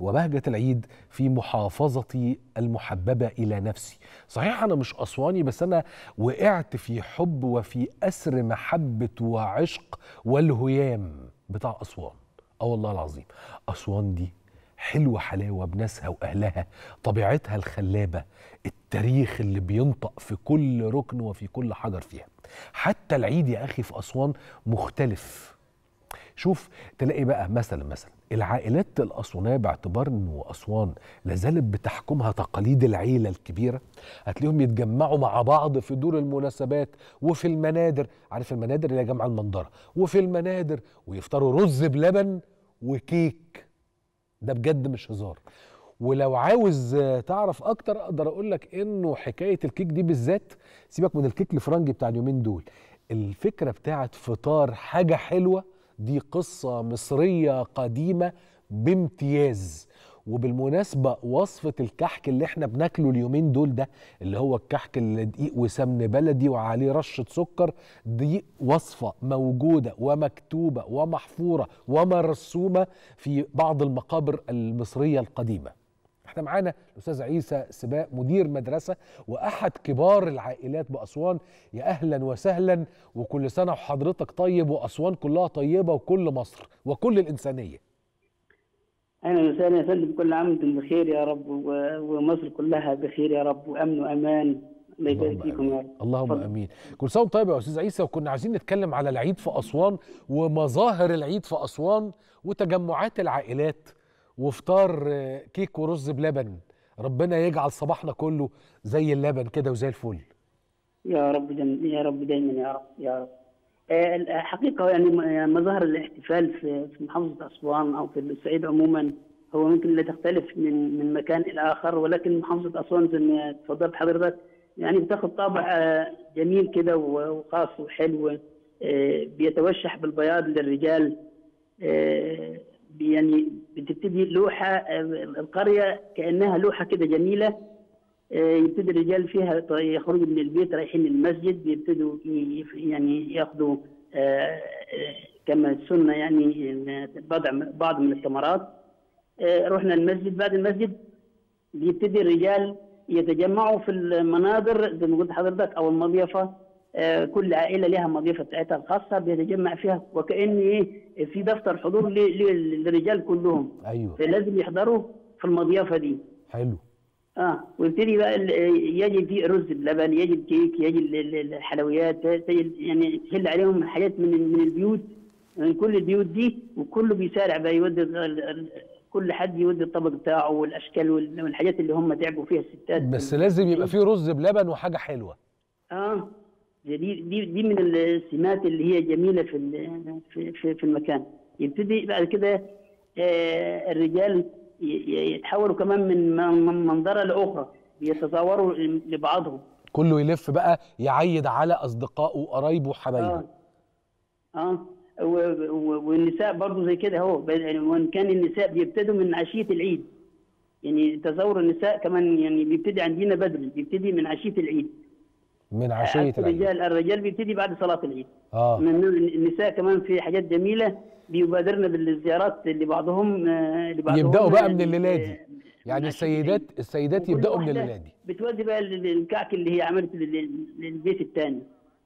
وبهجة العيد في محافظتي المحببة إلى نفسي صحيح أنا مش أسواني بس أنا وقعت في حب وفي أسر محبة وعشق والهيام بتاع أسوان اه والله العظيم أسوان دي حلوة حلاوة بناسها وأهلها طبيعتها الخلابة التاريخ اللي بينطق في كل ركن وفي كل حجر فيها حتى العيد يا أخي في أسوان مختلف شوف تلاقي بقى مثلا مثلا العائلات الأسوانية باعتبار أنه أسوان لازالت بتحكمها تقاليد العيلة الكبيرة هتلاقيهم يتجمعوا مع بعض في دور المناسبات وفي المنادر عارف المنادر اللي هي جمع المنظرة وفي المنادر ويفطروا رز بلبن وكيك ده بجد مش هزار ولو عاوز تعرف اكتر اقدر اقول لك انه حكايه الكيك دي بالذات سيبك من الكيك الفرنجي بتاع اليومين دول الفكره بتاعت فطار حاجه حلوه دي قصه مصريه قديمه بامتياز وبالمناسبة وصفة الكحك اللي احنا بناكله اليومين دول ده اللي هو الكحك اللي دقيق وسمن بلدي وعليه رشة سكر دي وصفة موجودة ومكتوبة ومحفورة ومرسومة في بعض المقابر المصرية القديمة احنا معانا الاستاذ عيسى سباق مدير مدرسه واحد كبار العائلات باسوان يا اهلا وسهلا وكل سنه وحضرتك طيب واسوان كلها طيبه وكل مصر وكل الانسانيه اهلا وسهلا يا فندم كل عام وانتم بخير يا رب ومصر كلها بخير يا رب وامن وامان الله يبارك فيكم يا رب اللهم فضل. امين كل سنه طيب يا استاذ عيسى وكنا عايزين نتكلم على العيد في اسوان ومظاهر العيد في اسوان وتجمعات العائلات وفطار كيك ورز بلبن ربنا يجعل صباحنا كله زي اللبن كده وزي الفل يا رب جم... يا رب دايما يا رب يا رب الحقيقة يعني مظاهر الاحتفال في في محافظة أسوان أو في الصعيد عموما هو ممكن لا تختلف من من مكان إلى آخر ولكن محافظة أسوان زي ما تفضلت حضرتك يعني بتاخد طابع جميل كده وخاص وحلو بيتوشح بالبياض للرجال يعني بتبتدي لوحة القرية كأنها لوحة كده جميلة يبتدي الرجال فيها يخرجوا من البيت رايحين المسجد بيبتدوا يعني ياخذوا كما السنة يعني بعض من الثمرات رحنا المسجد بعد المسجد بيبتدي الرجال يتجمعوا في المناظر زي ما قلت حضرتك أو المضيفة كل عائله لها مضيفه بتاعتها الخاصه بيتجمع فيها وكان ايه في دفتر حضور للرجال كلهم ايوه فلازم يحضروا في المضيفه دي حلو اه ويبتدي بقى يجي في رز بلبن يجي الكيك يجي الحلويات يعني تهل عليهم حاجات من من البيوت من كل البيوت دي وكله بيسارع بقى يودي كل حد يودي الطبق بتاعه والاشكال والحاجات اللي هم تعبوا فيها الستات بس لازم يبقى فيه رز بلبن وحاجه حلوه اه دي دي دي من السمات اللي هي جميله في في في المكان يبتدي بعد كده الرجال يتحولوا كمان من منظره لاخرى بيتزاوروا لبعضهم كله يلف بقى يعيد على اصدقائه وقرايبه وحبايبه اه اه والنساء برضه زي كده اهو وان كان النساء بيبتدوا من عشيه العيد يعني تزاور النساء كمان يعني بيبتدي عندنا بدري بيبتدي من عشيه العيد من عشيه العيد الرجال الرجال بيبتدي بعد صلاه العيد اه من النساء كمان في حاجات جميله بيبادرنا بالزيارات لبعضهم لبعضهم يبداوا بقى من الليله دي يعني السيدات السيدات يبداوا من الليله دي بتودي بقى الكعك اللي هي عملت للبيت الثاني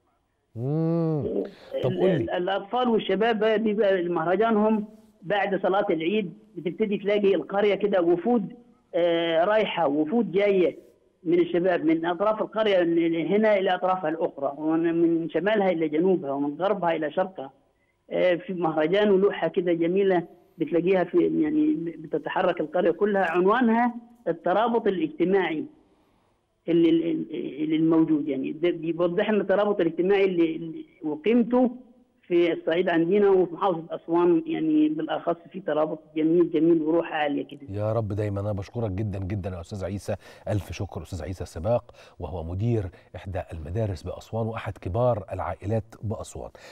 امم طب قول لي الاطفال والشباب بقى بيبقى مهرجانهم بعد صلاه العيد بتبتدي تلاقي القريه كده وفود آه رايحه وفود جايه من الشباب من اطراف القريه هنا الى اطرافها الاخرى ومن شمالها الى جنوبها ومن غربها الى شرقها في مهرجان ولوحه كده جميله بتلاقيها في يعني بتتحرك القريه كلها عنوانها الترابط الاجتماعي اللي, اللي الموجود يعني بيوضح لنا الترابط الاجتماعي اللي وقيمته في الصعيد عندنا وفي محافظه اسوان يعني بالاخص في ترابط جميل جميل وروح عاليه كده يا رب دايما انا بشكرك جدا جدا يا استاذ عيسى الف شكر استاذ عيسى السباق وهو مدير احدى المدارس باسوان واحد كبار العائلات باسوان